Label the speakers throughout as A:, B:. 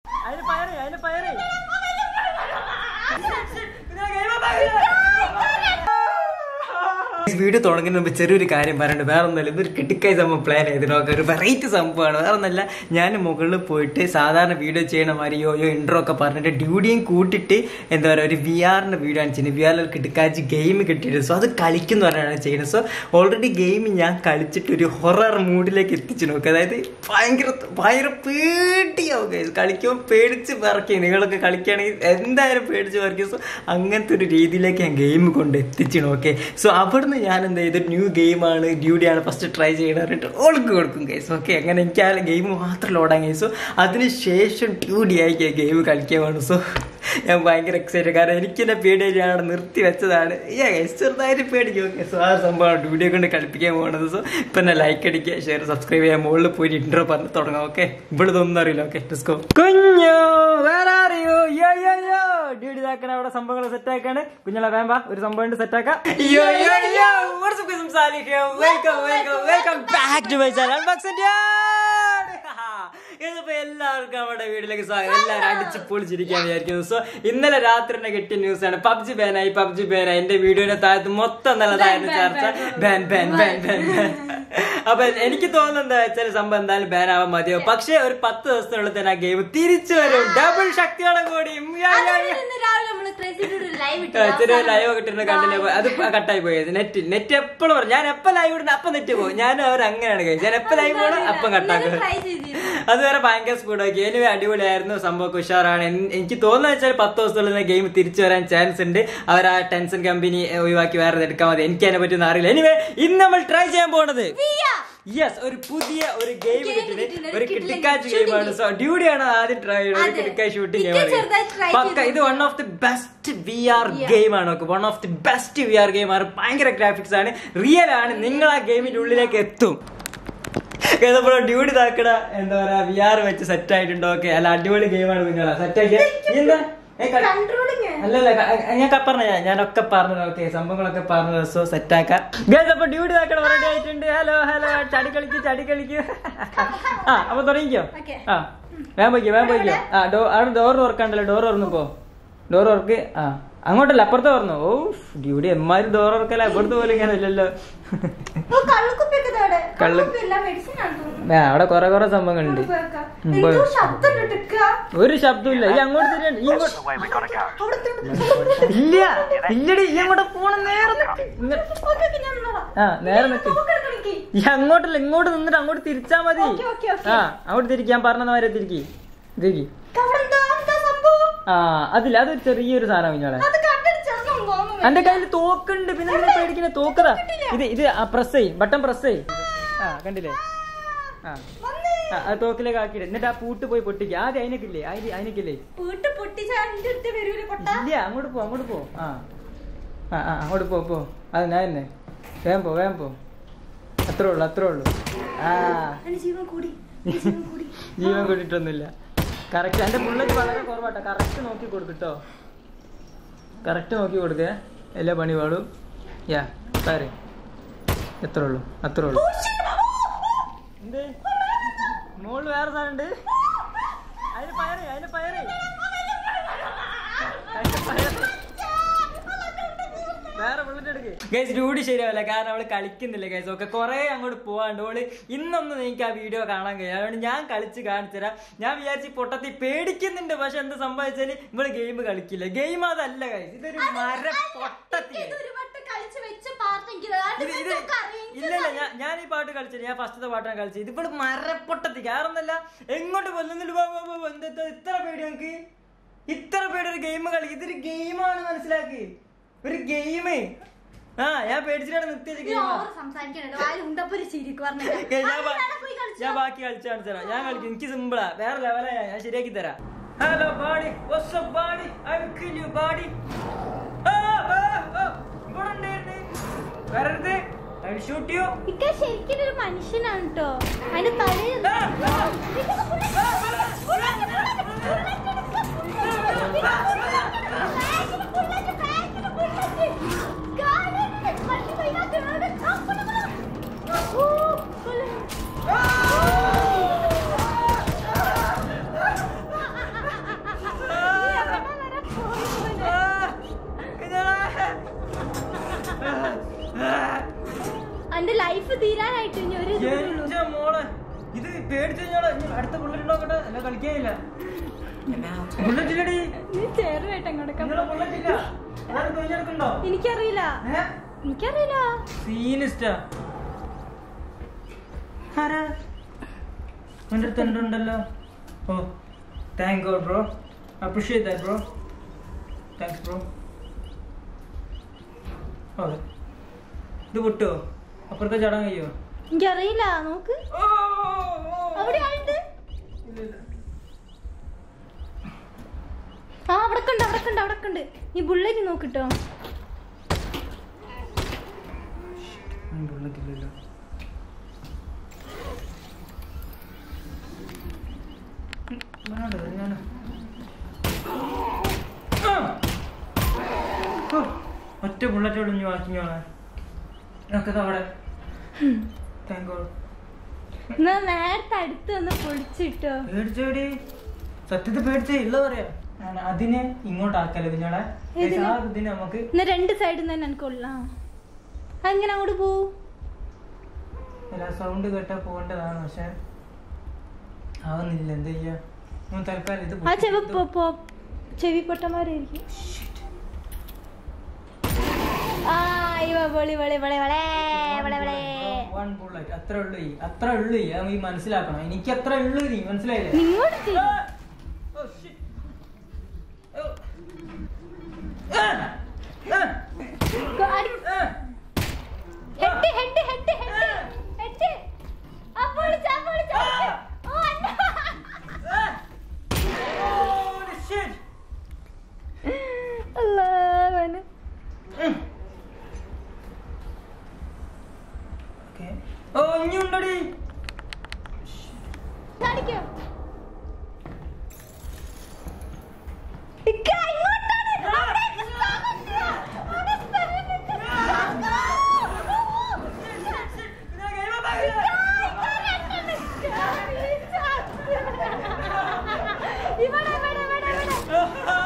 A: അതിന് പയറ് അതിന് പയറ് വീഡിയോ തുടങ്ങുന്ന മുമ്പ് ചെറിയൊരു കാര്യം പറയണ്ട് വേറെ ഒന്നുമില്ല ഇതൊരു കിട്ടിക്കായി സംഭവം പ്ലാൻ ചെയ്ത് നോക്കാം ഒരു വെറൈറ്റി സംഭവമാണ് വേറെ ഒന്നല്ല ഞാൻ മുകളിൽ പോയിട്ട് സാധാരണ വീഡിയോ ചെയ്യണ മാതിരി യോ യോ ഇൻട്രോ ഒക്കെ പറഞ്ഞിട്ട് ഡ്യൂഡിയും കൂട്ടിയിട്ട് എന്താ പറയുക ഒരു വി ആറിന്റെ വീഡിയോ ആണ് ചെയ്യുന്നത് വി ആറിൽ കിട്ടിക്കാച്ച് ഗെയിം കിട്ടിയിട്ട് സോ അത് കളിക്കുന്ന പറഞ്ഞാണ് ചെയ്യുന്നത് സോ ഓൾറെഡി ഗെയിം ഞാൻ കളിച്ചിട്ട് ഒരു ഹൊറർ മൂഡിലേക്ക് എത്തിച്ചു നോക്കുക അതായത് ഭയങ്കര ഭയങ്കര പേടിയാവും guys. കളിക്കുമ്പോൾ പേടിച്ച് പറക്കും നിങ്ങളൊക്കെ കളിക്കുകയാണെങ്കിൽ എന്തായാലും പേടിച്ച് പറക്കും സോ അങ്ങനത്തെ ഒരു രീതിയിലേക്ക് ഞാൻ ഗെയിം കൊണ്ട് എത്തിച്ചു നോക്കേ സോ അവിടുന്ന് ഞാൻ എന്ത് ചെയ്തു ന്യൂ ഗെയിമാണ് ഡ്യൂഡിയാണ് ഫസ്റ്റ് ട്രൈ ചെയ്യണ പറഞ്ഞിട്ട് ഓൾക്ക് കൊടുക്കും ഗൈസ് ഓക്കെ അങ്ങനെ എനിക്ക് ആ ഗെയിം മാത്രം ലോഡാൻ ഗൈസ് സോ അതിനുശേഷം ഡ്യൂഡി ആയി ഗെയിം കളിക്കാൻ വേണം സോ ഞാൻ ഭയങ്കര എക്സൈറ്റഡ് കാരണം എനിക്ക് തന്നെ പേടിയായി ഞാൻ അവിടെ നിർത്തി വെച്ചതാണ് ഏ ഗൈസ് ചെറുതായിട്ട് പേടിക്കും ഓക്കെ സോ ആ സംഭവമാണ് ഡ്യൂഡിയെ കൊണ്ട് കളിപ്പിക്കാൻ പോകുന്നത് സോ ഇപ്പം തന്നെ ലൈക്ക് അടിക്കുക ഷെയർ സബ്സ്ക്രൈബ് ചെയ്യാൻ മുകളിൽ പോയി ഇൻട്രോ പറഞ്ഞ് തുടങ്ങാം ഓക്കെ ഇവിടെ ഇതൊന്നും അറിയില്ല ഓക്കെ ഡിസ്കോ കുഞ്ഞോ വേറെ അറിയോ യോ യോ യോ ഡ്യൂട്ടി ഇതാക്കണ അവിടെ സംഭവങ്ങൾ സെറ്റ് ആക്കാണ് കുഞ്ഞളെ വേമ്പ ഒരു സംഭവം സെറ്റ് ആക്കാം yo yo yo what's up Salih welcome welcome welcome back to my channel unboxing ഇതിപ്പോ എല്ലാവർക്കും നമ്മുടെ വീട്ടിലേക്ക് സ്വാഗതം എല്ലാവരും അടിച്ച് പൊളിച്ചിരിക്കാൻ വിചാരിക്കുന്നു സോ ഇന്നലെ രാത്രി തന്നെ കിട്ടിയ ന്യൂസ് ആണ് പബ്ജി ബാനായി പബ്ജി ബാനായി എന്റെ വീഡിയോയുടെ താഴത്ത് മൊത്തം നല്ലതായിരുന്നു ചർച്ച ban ban ban ban ban അപ്പൊ എനിക്ക് തോന്നുന്നത് എന്താ വെച്ചാൽ സംഭവം എന്തായാലും ബാൻ ആവാൻ മതിയോ പക്ഷേ ഒരു പത്ത് ദിവസത്തിനുള്ളിൽ തന്നെ ആ ഗെയിം തിരിച്ചു വരും ഡബിൾ ശക്തിയോടെ കൂടി ഉം, യാ, യാ, യാ.
B: ഇന്ന് രാവിലെ നമ്മള് crazy dude ഒരു live ഇട്ടു.
A: ചെറിയ ലൈവ് കിട്ടുന്ന കണ്ടില്ല അത് കട്ടായി പോയത് നെറ്റ് നെറ്റ് എപ്പോഴും പറഞ്ഞു ഞാൻ എപ്പോ ലൈവ് ഇടുന്ന അപ്പൊ നെറ്റ് പോകും ഞാൻ അവർ അങ്ങനെയാണ് കഴിച്ചത് ഞാൻ എപ്പോ ലൈവ് പോകണം അപ്പം കട്ടാക്കും
B: ഇന്നലെ try ചെയ്തിരുന്നു.
A: അത് വേറെ ഭയങ്കര സ്പീഡ് ആക്കി എനിവേ അടിപൊളിയായിരുന്നു സംഭവം ഉഷാറാണ് എൻ- എനിക്ക് തോന്നുന്നത് വെച്ചാൽ പത്ത് ദിവസത്തുള്ളിൽ ഗെയിം തിരിച്ചു വരാൻ ചാൻസ് ഉണ്ട് അവർ ആ ടെൻഷൻ കമ്പനി ഒഴിവാക്കി വേറെ എടുക്കാൻ മതി എനിക്ക് അതിനെ പറ്റി അറിയില്ല എനിവേ ഇന്ന് നമ്മൾ ട്രൈ ചെയ്യാൻ പോണത്
B: വിയ.
A: യെസ് ഒരു പുതിയ ഒരു ഗെയിം
B: Game
A: കിട്ടിയത്
B: കിട്ടിയിട്ടുണ്ട്.
A: ഒരു
B: കിട്ടില്ല,
A: കിട്ടിക്കാച്ച്
B: shooting
A: ഗെയിമാണ് സോ ഡ്യൂഡിയാണ് ആദ്യം ട്രൈ ചെയ്തത് ഒരു
B: അതെ.
A: കിട്ടിക്കായ് ഷൂട്ടിംഗ്
B: ഇക്ക ചെറുതായി try
A: പക്ക ഇത്
B: ചെയ്തിട്ടുണ്ട്.
A: One of the best VR ആർ
B: Yeah.
A: ഗെയിം ആണ് നോക്ക് one of the best VR ആർ ഗെയിം ആണ് ഭയങ്കര ഗ്രാഫിക്സ് ആണ് റിയൽ ആണ് നിങ്ങൾ ആ ഗെയിമിന്റെ ഉള്ളിലേക്ക് എത്തും ഏതപ്പോൾ ഡ്യൂട്ടി താക്കട എന്താ പറയാ വി ആർ വെച്ച് സെറ്റ് ആയിട്ടുണ്ടോ ഓക്കെ അല്ല അടിപൊളി ഗെയിമാണ് നിങ്ങളാ സെറ്റ് ആക്കിയ എന്താ ഏ, ക-
B: Controlling ആണ്.
A: അല്ലല്ല ക- ഞാൻ പറഞ്ഞ ഞാനൊക്കെ പറഞ്ഞത് ഓക്കെ സംഭവങ്ങളൊക്കെ പറഞ്ഞത് സോ സെറ്റ് ആക്കാം ഗൈസ് അപ്പൊ ഡ്യൂട്ടി താക്കട റെഡി ആയിട്ടുണ്ട് ഹലോ ഹലോ ചടി കളിക്ക് ചടി കളിക്ക് ആ അപ്പൊ തുടങ്ങിക്കോ
B: Okay.
A: ആ വേഗം പോയിക്കോ വേഗം പോയിക്കോ ആ ഡോ അവിടെ ഡോർ തുറക്കണ്ടല്ലോ ഡോർ തുറന്നു പോ ഡോർ തുറക്ക് ആ അങ്ങോട്ടല്ല അപ്പുറത്ത് തുറന്നു ഓ ഡ്യൂട്ടി എമ്മാരും ഡോർ തുറക്കല ഇവിടുത്തെ പോലും ഇങ്ങനെ ഇല്ലല്ലോ
B: ഓ, കള്ളുക്കുപ്പിയൊക്കെ ദേ അവിടെ.
A: കള്ള്-
B: കള്ളുക്കുപ്പിയല്ല, medicine ആണ് തോന്നുന്നു.
A: ആ, അവിടെ കൊറേ കൊറേ സംഭവങ്ങളുണ്ട്
B: അങ്ങോട്ട് പോയേക്കാം.
A: ഉം,
B: എന്തോ
A: പോയി.
B: ശബ്ദം കേട്ടിക്ക.
A: ഒരു ശബ്ദമില്ല ഈ അങ്ങോട്ട് തിരിയണ്ട ഈ ഇങ്ങോട്ട്
B: അവിടെ തൊട്ട്
A: ഇല്ല ഇല്ലടി ഈ അങ്ങോട്ട് പോണ നേരെ നിക്ക്. ഇങ്ങ-
B: ഓക്കേ, ഓക്കേ, ഞാൻ നിന്നോളാം.
A: ആ നേരെ നിക്ക്
B: നോക്കെടുക്ക് എനിക്ക്.
A: ഈ അങ്ങോട്ടല്ല ഇങ്ങോട്ട് നിന്നിട്ട് അങ്ങോട്ട് തിരിച്ചാ മതി
B: ഓക്കേ, ഓക്കേ, ഓക്കേ.
A: ആ അങ്ങോട്ട് തിരിക്ക് ഞാൻ പറഞ്ഞ മാതിരി തിരിക്കി തിരിക്കി
B: അവിടെ എന്താ, എന്താ സംഭവം?
A: ആ അതില്ല അതൊരു ചെറിയൊരു സാധനം കുഞ്ഞോളെ
B: അത് കണ്ടടിച്ചാൽ സംഭവം
A: എന്റെ കയ്യിൽ തോക്കുണ്ട് പിന്നെ നിങ്ങൾ പേടിക്കുന്ന തോക്കതാ ഇത് ഇത് പ്രസ് ചെയ്യും ബട്ടൺ പ്രസ് ചെയ്യും ആ കണ്ടില്ലേ ആ
B: വന്നേ.
A: ആ, ആ തോക്കിലേക്ക് ആക്കിയിട്ട് എന്നിട്ട് ആ പൂട്ട് പോയി പൊട്ടിക്കുക ആദ്യം അതിനൊക്കില്ലേ അതിന് അതിനൊക്കില്ലേ
B: വീട്ട് പൊട്ടിച്ചാൽ എന്റെ അടുത്ത് വരൂല പൊട്ട
A: ഇല്ല അങ്ങോട്ട് പോ അങ്ങോട്ട് പോ ആ ആ ആ അങ്ങോട്ട് പോ പോ അത് ഞാൻ തന്നെ വേഗം പോ വേഗം പോ അത്രേ ഉള്ളു അത്രേ ഉള്ളു ആ
B: എന്റെ ജീവൻ കൂടി എന്റെ ജീവൻ കൂടി
A: ജീവൻ കൂട്ടിയിട്ടൊന്നുമില്ല കറക്റ്റ് എന്റെ ബുള്ളറ്റ് വളരെ കുറവാട്ടോ കറക്റ്റ് നോക്കി കൊടുക്കട്ടോ കറക്റ്റ് നോക്കി കൊടുക്കേ എല്ലാ പണി പാടും യാ സാറേ എത്ര ഉള്ളു അത്രേ ഉള്ളു എന്ത് മോളിൽ വേറെ സാധനം ഉണ്ട് അതിന് പയറ് അതിന് പയറ് അതിന് പയറ് വേറെ ബുള്ളറ്റ് എടുക്ക് ഗൈസ് ഡ്യൂട്ടി ശരിയാവില്ല കാരണം അവള് കളിക്കുന്നില്ല ഗൈസ് ഒക്കെ കുറെ അങ്ങോട്ട് പോവാണ്ട് ഓള് ഇന്നൊന്നും എനിക്ക് ആ വീഡിയോ കാണാൻ കഴിയും അതുകൊണ്ട് ഞാൻ കളിച്ച് കാണിച്ചുതരാം ഞാൻ വിചാരിച്ച് പൊട്ടത്തി പേടിക്കുന്നുണ്ട് പക്ഷെ എന്ത് സംഭവിച്ചാല് ഇവള് ഗെയിം കളിക്കില്ല ഗെയിം അതല്ല ഗൈസ് ഇതൊരു മര പൊട്ടത്തി
B: ഇത് ഒരു വട്ടം കളിച്ച് വെച്ച പാട്ടെങ്കിൽ അതാണ്ട്
A: ഇത് ഇത്
B: ഇതൊക്കെ അറിയില്ല.
A: ഇല്ല ഇല്ല ഞാൻ ഞാൻ ഈ പാട്ട് കളിച്ചില്ല ഞാൻ ഫസ്റ്റത്തെ പാട്ടാണ് കളിച്ചത് ഇത് ഇവിടെ മരപ്പൊട്ടത്തി കാരണമല്ല എങ്ങോട്ട് കൊല്ലുന്നില്ല വാ, വാ, വാ, വാ, എന്താ ഇത്ര- ഇത്ര പേടി നമുക്ക് ഇത്ര പേടി ഒരു ഗെയിം കളി ഇതൊരു ഗെയിമാണ് മനസ്സിലാക്കി ഒരു ഗെയിം ആ ഞാൻ പേടിച്ചിട്ടാണ് നിർത്തിയത്
B: നീ
A: ഗെയിം
B: over സംസാരിക്കരുത്. വായിൽ ഉണ്ടപ്പൊരു ചിരിക്ക് പറഞ്ഞേക്കാം.
A: ഞാൻ
B: ആ,
A: ബാ-
B: അവിടെ പോയി കളിച്ചോ.
A: ഞാൻ ബാക്കി കളിച്ചു കാണിച്ചു തരാം ഞാൻ കളിക്കും എനിക്ക് സിമ്പിളാ വേറെ ലെവലാ ഞാൻ ശരിയാക്കി തരാം hello buddy WhatsApp buddy I will kill you buddy വരരുത് ഐ വിൽ ഷൂട്ട് യു
B: ഇക്ക ശരിക്കും ഒരു മനുഷ്യനാണ് കേട്ടോ അതിന്റെ തലയിൽ
A: പേടിച്ചു കഴിഞ്ഞാൽ അടുത്ത ബുള്ളറ്റ് നോക്കട്ടെ അല്ല കളിക്കാനില്ല ബുള്ളറ്റ് ഇല്ലടി
B: നീ ചേറുമായിട്ട് അങ്ങോട്ടൊക്കെ
A: നിങ്ങളെ ബുള്ളറ്റ് ഇല്ല ആരും തൊഴിലെടുക്കണ്ടോ
B: എനിക്കറിയില്ല
A: ഏഹ്
B: എനിക്കറിയില്ല
A: സീനിസ്റ്റാ ആരാ എൻ്റെ അടുത്ത് ഉണ്ടല്ലോ oh thank god bro appreciate that bro thanks bro ഓ ഇത് പൊട്ടോ അപ്പുറത്തെ ചടങ്ങ് കഴിയോ
B: എനിക്കറിയില്ല നോക്ക് അവിടെ ആളുണ്ട് ആ അവിടെ കണ്ട് അവിടെ കണ്ട് അവിടെ കണ്ട് ഈ ബുള്ളറ്റ് നോക്കിട്ടോ
A: ഉള്ളതില്ലല്ലോ ഞാൻ ഒറ്റ ബുള്ളറ്റ് ഒളിഞ്ഞു വാക്കിങ്ങോളെ നോക്കത് അവിടെ താങ്ക് ഗോഡ്
B: എന്നാ നേരത്തെ അടുത്ത് വന്ന് പൊളിച്ചിട്ടോ
A: പേടിച്ചേടി സത്യത്തിൽ പേടിച്ചേ ഇല്ല പറയാ ഞാൻ അതിനെ ഇങ്ങോട്ട് ആക്കല്ലേ കുഞ്ഞോളെ
B: ഏതിനെ?
A: ആ ഇതിനെ നമുക്ക്
B: എന്നാ രണ്ട് സൈഡിൽ നിന്ന് തന്നെ എനിക്ക് കൊള്ളാം അങ്ങനെ അങ്ങോട്ട് പോവൂ
A: അല്ല സൗണ്ട് കേട്ടാ പോകേണ്ടതാണ് പക്ഷെ ആവുന്നില്ല എന്താ ചെയ്യാ ഞാൻ തൽക്കാലം ഇത്
B: ആ ചെവി
A: ഇത്
B: പോ- പോ- ചെവി പൊട്ടന്മാരായിരിക്കും ആ ഇവ പൊളി പൊളി പൊളി വളേ വളേ വളേ
A: One bullet. അത്ര ഉള്ളു ഈ അത്ര ഉള്ളു ഈ അത് നീ മനസ്സിലാക്കണം എനിക്ക് അത്ര ഉള്ളു നീ മനസ്സിലായില്ലേ
B: നിങ്ങോട്ട് ചെയ്യ്.
A: ആ! Oh, shit. Oh. ആ! ആ!
B: അടി-
A: ആ!
B: Head head head head head ആ പൊളിച്ച്, ആ പൊളിച്ച്, ആ പൊളിച്ച്. ഓ, അണ്ണാ.
A: ആ! Holy shit.
B: അല്ലാ, മോനെ.
A: ഉം. Okay. ഓ ഇനിയുണ്ടടി
B: കാണിക്കോ? ഇക്ക, ഇങ്ങോട്ടാണ്. അവിടെ സ്ഥലമില്ല. അവിടെ സ്ഥലമില്ല. ഇവിടെ ഇവിടെ ഇവിടെ ഇവിടെ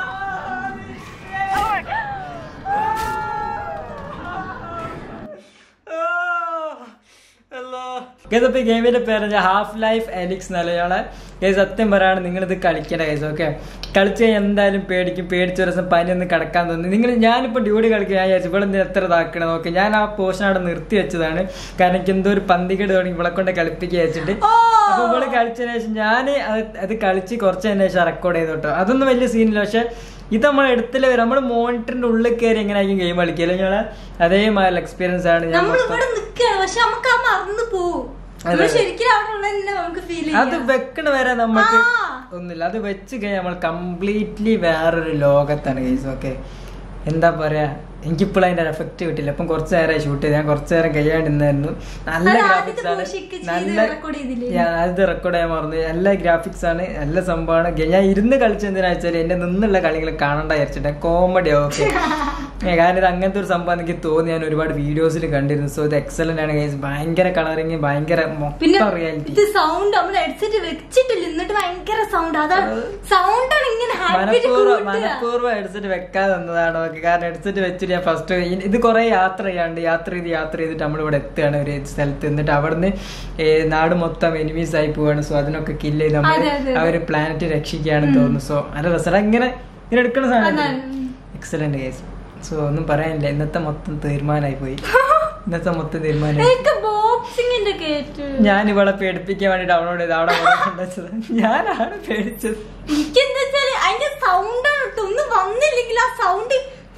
A: കേസപ്പോ ഈ ഗെയിമിന്റെ പേര് ഹാഫ് ലൈഫ് എലിക്സ് എന്നല്ലയാളെ കേസ് സത്യം പറയാണ് നിങ്ങൾ ഇത് കളിക്കേണ്ട കേസ് ഓക്കെ കളിച്ച് കഴിഞ്ഞാൽ എന്തായാലും പേടിക്കും പേടിച്ച ഒരു ദിവസം പനി ഒന്ന് കിടക്കാൻ തോന്നി നിങ്ങൾ ഞാനിപ്പോ ഡ്യൂട്ടി കളിക്കുക ഞാൻ വിചാരിച്ചു ഇവിടെ എത്ര ഇതാക്കണം നോക്കി ഞാൻ ആ പോർഷൻ അവിടെ നിർത്തി വെച്ചതാണ് കാരണം എനിക്ക് എന്തോ ഒരു പന്തികേട് തുടങ്ങി ഇവിടെ കൊണ്ട് കളിപ്പിക്കുക വെച്ചിട്ട് അപ്പൊ ഇവിടെ കളിച്ചതിന് ശേഷം ഞാൻ അത് കളിച്ച് കുറച്ചതിന് ശേഷം റെക്കോർഡ് ചെയ്തു കേട്ടോ അതൊന്നും വലിയ സീനില്ല പക്ഷെ ഇത് നമ്മൾ എടുത്തില്ല വരും നമ്മൾ മോണിറ്ററിന്റെ ഉള്ളിൽ കയറി എങ്ങനെയായിരിക്കും ഗെയിം കളിക്കില്ല ഞങ്ങളെ അതേമാതിരി എക്സ്പീരിയൻസ് ആണ് ഞാൻ
C: നമ്മൾ
A: മൊത്തം-
C: ഇവിടെ നിക്കാണ് പക്ഷെ നമുക്ക് ആ മറന്നു പോവും
A: അതെ,
C: നമ്മൾ
A: അതെ.
C: ശരിക്കും അവിടെ ഉള്ളതന്നെ നമുക്ക് ഫീൽ
A: അത് വെക്കണ വരെ നമുക്ക്
C: ആ.
A: ഒന്നുമില്ല അത് വെച്ച് കഴിഞ്ഞാൽ നമ്മൾ കംപ്ലീറ്റ്ലി വേറൊരു ലോകത്താണ് കേസ് ഓക്കെ എന്താ പറയാ എനിക്കിപ്പോൾ അതിന്റെ എഫക്റ്റ് കിട്ടില്ല അപ്പം കുറച്ച് നേരം ഷൂട്ട് ചെയ്ത് ഞാൻ കുറച്ച് നേരം കഴിയാണ്ടിരുന്നായിരുന്നു നല്ല
C: അത്
A: ഗ്രാഫിക്സ്
C: ആദ്യത്തെ
A: ആണ്
C: പോഷയ്ക്ക് ചെയ്ത്
A: നല്ല
C: record ചെയ്തില്ലേ?
A: ഞാൻ അത് റെക്കോർഡ് ചെയ്യാൻ മറന്നു നല്ല ഗ്രാഫിക്സ് ആണ് നല്ല സംഭവമാണ് ഗ- ഞാൻ ഇരുന്ന് കളിച്ചെന്തിനാ വെച്ചാൽ എന്റെ നിന്നുള്ള കളികൾ കാണണ്ട വിചാരിച്ചിട്ട് കോമഡി ഓക്കെ കാരണം ഇത് അങ്ങനത്തെ ഒരു സംഭവം എനിക്ക് തോന്നി ഞാൻ ഒരുപാട് വീഡിയോസിൽ കണ്ടിരുന്നു സോ ഇത് എക്സലന്റ് ആണ് guys. ഭയങ്കര കളറിങ് ഭയങ്കര
C: പിന്നെ
A: മൊത്തം റിയാലിറ്റി
C: ഇത് സൗണ്ട് നമ്മൾ ഹെഡ്സെറ്റ് വെച്ചിട്ടില്ല എന്നിട്ട് ഭയങ്കര സൗണ്ട് അതാണ് സൗണ്ടാണ് ഇങ്ങനെ ഹാപ്പി
A: മനഃപൂർവ്വം മനഃപൂർവ്വം ഹെഡ്സെറ്റ് വെക്കാതെ വന്നതാണ് ഓക്കെ കാരണം ഹെഡ്സെറ്റ് വെച്ചിട്ട് ഞാൻ ഫസ്റ്റ് ഇത് കുറെ യാത്ര ചെയ്യാണ്ട് യാത്ര ചെയ്ത് യാത്ര ചെയ്തിട്ട് നമ്മൾ ഇവിടെ എത്തുകയാണ് ഒരു സ്ഥലത്ത് എന്നിട്ട് അവിടുന്ന് ഏ, നാട് മൊത്തം എനിമീസ് ആയി പോവാണ് സോ അതിനൊക്കെ കില്ല് ചെയ്ത് നമ്മൾ
C: അതെ, അതെ.
A: അവര് പ്ലാനറ്റ് രക്ഷിക്കുകയാണെന്ന് തോന്നുന്നു സോ നല്ല രസം ഇങ്ങനെ ഇങ്ങനെ എടുക്കുന്ന സാധനം
C: അതാണ്.
A: എക്സലന്റ് കേസ് സോ ഒന്നും പറയാനില്ല ഇന്നത്തെ മൊത്തം തീരുമാനമായി പോയി ഇന്നത്തെ മൊത്തം തീരുമാനമായി
C: എനിക്ക് ബോക്സിങ്ങിന്റെ കേട്ട്
A: ഞാൻ ഇവളെ പേടിപ്പിക്കാൻ വേണ്ടി ഡൗൺലോഡ് ചെയ്ത് അവിടെ കൊണ്ടുവച്ചത് ഞാനാണ് പേടിച്ചത്
C: എനിക്ക് എന്താ വെച്ചാല് അതിന്റെ സൗണ്ടാണ് കേട്ടോ ഒന്നും വന്നില്ലെങ്കിൽ ആ സൗണ്ട്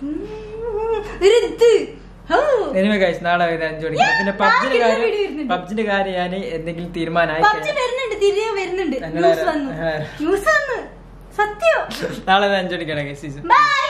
C: ഒരു ഇത് ഹോ.
A: എനിവേ കഴിച്ച് നാളെ വൈകുന്നേരം അഞ്ചു മണിക്ക് പിന്നെ പബ്ജിന്റെ
C: നാളെ
A: കാര്യം
C: വീഡിയോ വരുന്നുണ്ട്.
A: പബ്ജിന്റെ കാര്യം ഞാൻ എന്തെങ്കിലും തീരുമാനമായി
C: പബ്ജി വരുന്നുണ്ട് തിരികെ വരുന്നുണ്ട്
A: ഞങ്ങൾ
C: ന്യൂസ്
A: ആരാ?
C: വന്നു
A: ആരാ?
C: ന്യൂസ് വന്നു സത്യം
A: നാളെ അഞ്ചു മണിക്കാണ് സീസൺ
C: ബൈ